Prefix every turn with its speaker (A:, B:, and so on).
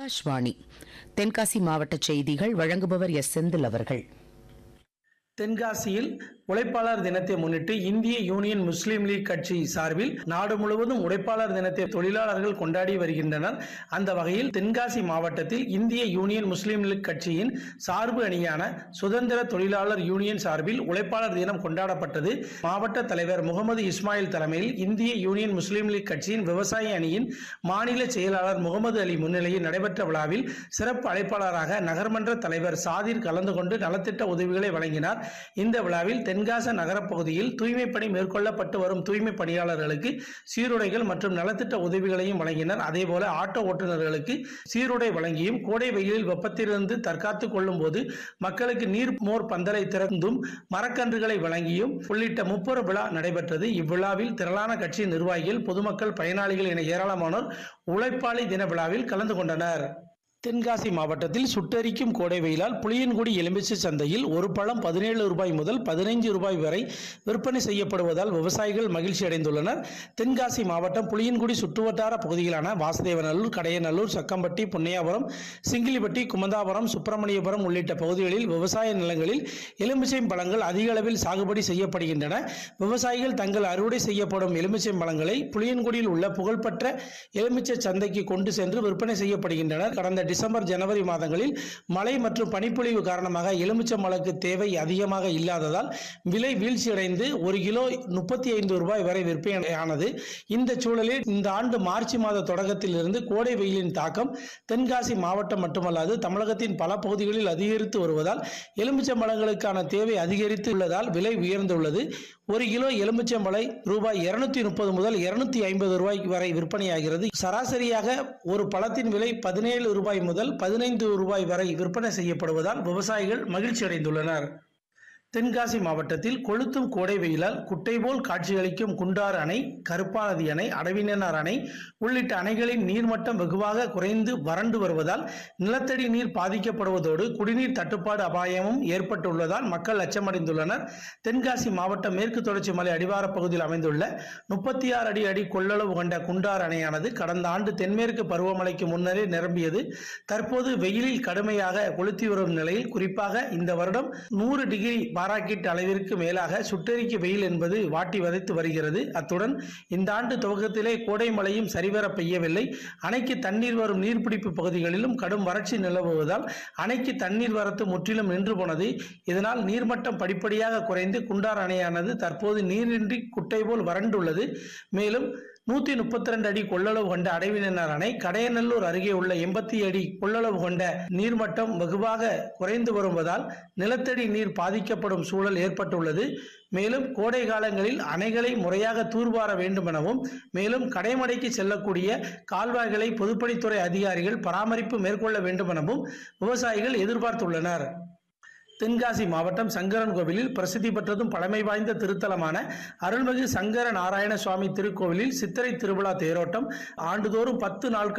A: ஆகாஷ்வாணி தென்காசி மாவட்ட செய்திகள் வழங்குபவர் எஸ் செந்தில் அவர்கள்
B: தென்காசியில் உழைப்பாளர் தினத்தை முன்னிட்டு இந்திய யூனியன் முஸ்லீம் லீக் கட்சி சார்பில் நாடு முழுவதும் உழைப்பாளர் தினத்தை தொழிலாளர்கள் கொண்டாடி வருகின்றனர் அந்த வகையில் தென்காசி மாவட்டத்தில் இந்திய யூனியன் முஸ்லீம் லீக் கட்சியின் சார்பு அணியான சுதந்திர தொழிலாளர் யூனியன் சார்பில் உழைப்பாளர் தினம் கொண்டாடப்பட்டது மாவட்ட தலைவர் முகமது இஸ்மாயில் தலைமையில் இந்திய யூனியன் முஸ்லீம் லீக் கட்சியின் விவசாய அணியின் மாநில செயலாளர் முகமது அலி முன்னிலையில் நடைபெற்ற விழாவில் சிறப்பு அழைப்பாளராக நகர்மன்ற தலைவர் சாதிர் கலந்து கொண்டு நலத்திட்ட உதவிகளை வழங்கினார் இந்த விழாவில் தென்காச நகரப் பகுதியில் தூய்மை பணி மேற்கொள்ளப்பட்டு வரும் தூய்மை பணியாளர்களுக்கு சீருடைகள் மற்றும் நலத்திட்ட உதவிகளையும் வழங்கினர் அதேபோல ஆட்டோ ஓட்டுநர்களுக்கு சீருடை வழங்கியும் கோடை வெயிலில் வெப்பத்திலிருந்து தற்காத்துக் கொள்ளும் போது மக்களுக்கு நீர் மோர் பந்தலை திறந்தும் மரக்கன்றுகளை வழங்கியும் உள்ளிட்ட முப்பெரு விழா நடைபெற்றது இவ்விழாவில் திரளான கட்சி நிர்வாகிகள் பொதுமக்கள் பயனாளிகள் என ஏராளமானோர் உழைப்பாளி தின விழாவில் கலந்து கொண்டனர் தென்காசி மாவட்டத்தில் சுட்டெரிக்கும் கோடை வெயிலால் புளியன்குடி எலுமிச்சை சந்தையில் ஒரு பழம் பதினேழு ரூபாய் முதல் பதினைந்து ரூபாய் வரை விற்பனை செய்யப்படுவதால் விவசாயிகள் மகிழ்ச்சி அடைந்துள்ளனர் தென்காசி மாவட்டம் புளியன்குடி சுற்றுவட்டார பகுதிகளான வாசுதேவநல்லூர் கடையநல்லூர் சக்கம்பட்டி புன்னையாபுரம் சிங்கிலிப்பட்டி குமந்தாபுரம் சுப்பிரமணியபுரம் உள்ளிட்ட பகுதிகளில் விவசாய நிலங்களில் எலுமிச்சை பழங்கள் அதிக அளவில் சாகுபடி செய்யப்படுகின்றன விவசாயிகள் தங்கள் அறுவடை செய்யப்படும் எலுமிச்சை பழங்களை புளியன்குடியில் உள்ள புகழ்பெற்ற எலுமிச்சை சந்தைக்கு கொண்டு சென்று விற்பனை செய்யப்படுகின்றனர் கடந்த டிசம்பர் ஜனவரி மாதங்களில் மழை மற்றும் பனிப்பொழிவு காரணமாக எலுமிச்சம்பழக்கு தேவை அதிகமாக இல்லாததால் விலை வீழ்ச்சியடைந்து ஒரு கிலோ முப்பத்தி ஐந்து ரூபாய் வரை விற்பனையானது இந்த சூழலில் இந்த ஆண்டு மார்ச் மாத தொடக்கத்திலிருந்து கோடை வெயிலின் தாக்கம் தென்காசி மாவட்டம் மட்டுமல்லாது தமிழகத்தின் பல பகுதிகளில் அதிகரித்து வருவதால் எலுமிச்சம்பழங்களுக்கான தேவை அதிகரித்து உள்ளதால் விலை உயர்ந்துள்ளது ஒரு கிலோ எலுமிச்சம்பழை ரூபாய் இருநூத்தி முப்பது முதல் இருநூத்தி ஐம்பது ரூபாய் வரை விற்பனையாகிறது சராசரியாக ஒரு பழத்தின் விலை பதினேழு ரூபாய் முதல் பதினைந்து ரூபாய் வரை விற்பனை செய்யப்படுவதால் விவசாயிகள் மகிழ்ச்சி அடைந்துள்ளனர் தென்காசி மாவட்டத்தில் கொளுத்தும் கோடை வெயிலால் குட்டை போல் காட்சியளிக்கும் குண்டாறு அணை கருப்பாநதி அணை அடவினனார் அணை உள்ளிட்ட அணைகளின் நீர்மட்டம் வெகுவாக குறைந்து வறண்டு வருவதால் நிலத்தடி நீர் பாதிக்கப்படுவதோடு குடிநீர் தட்டுப்பாடு அபாயமும் ஏற்பட்டுள்ளதால் மக்கள் அச்சமடைந்துள்ளனர் தென்காசி மாவட்டம் மேற்கு தொடர்ச்சி மலை அடிவார பகுதியில் அமைந்துள்ள முப்பத்தி ஆறு அடி அடி கொள்ளளவு கொண்ட குண்டார் அணையானது கடந்த ஆண்டு தென்மேற்கு பருவமழைக்கு முன்னரே நிரம்பியது தற்போது வெயிலில் கடுமையாக கொளுத்தி வரும் நிலையில் குறிப்பாக இந்த வருடம் நூறு டிகிரி பாராக்கிட் அளவிற்கு மேலாக சுட்டெரிக்க வெயில் என்பது வாட்டி வதைத்து வருகிறது அத்துடன் இந்த ஆண்டு துவக்கத்திலே கோடை மழையும் சரிவர பெய்யவில்லை அணைக்கு தண்ணீர் வரும் நீர்பிடிப்பு பகுதிகளிலும் கடும் வறட்சி நிலவுவதால் அணைக்கு தண்ணீர் வரத்து முற்றிலும் நின்று போனது இதனால் நீர்மட்டம் படிப்படியாக குறைந்து குண்டார் அணையானது தற்போது நீரின்றி குட்டை போல் வறண்டுள்ளது மேலும் நூத்தி முப்பத்தி ரெண்டு அடி கொள்ளளவு கொண்ட அடைவினர் அணை கடையநல்லூர் அருகே உள்ள எண்பத்தி அடி கொள்ளளவு கொண்ட நீர்மட்டம் வெகுவாக குறைந்து வருவதால் நிலத்தடி நீர் பாதிக்கப்படும் சூழல் ஏற்பட்டுள்ளது மேலும் கோடை காலங்களில் அணைகளை முறையாக தூர்வார வேண்டும் எனவும் மேலும் கடைமடைக்கு செல்லக்கூடிய கால்வாய்களை பொதுப்பணித்துறை அதிகாரிகள் பராமரிப்பு மேற்கொள்ள வேண்டும் எனவும் விவசாயிகள் எதிர்பார்த்துள்ளனர் தென்காசி மாவட்டம் சங்கரன் கோவிலில் பிரசித்தி பெற்றதும் பழமை வாய்ந்த திருத்தலமான அருள்மிகு சங்கர நாராயண சுவாமி திருக்கோவிலில் சித்திரை திருவிழா தேரோட்டம் ஆண்டுதோறும் பத்து நாட்கள்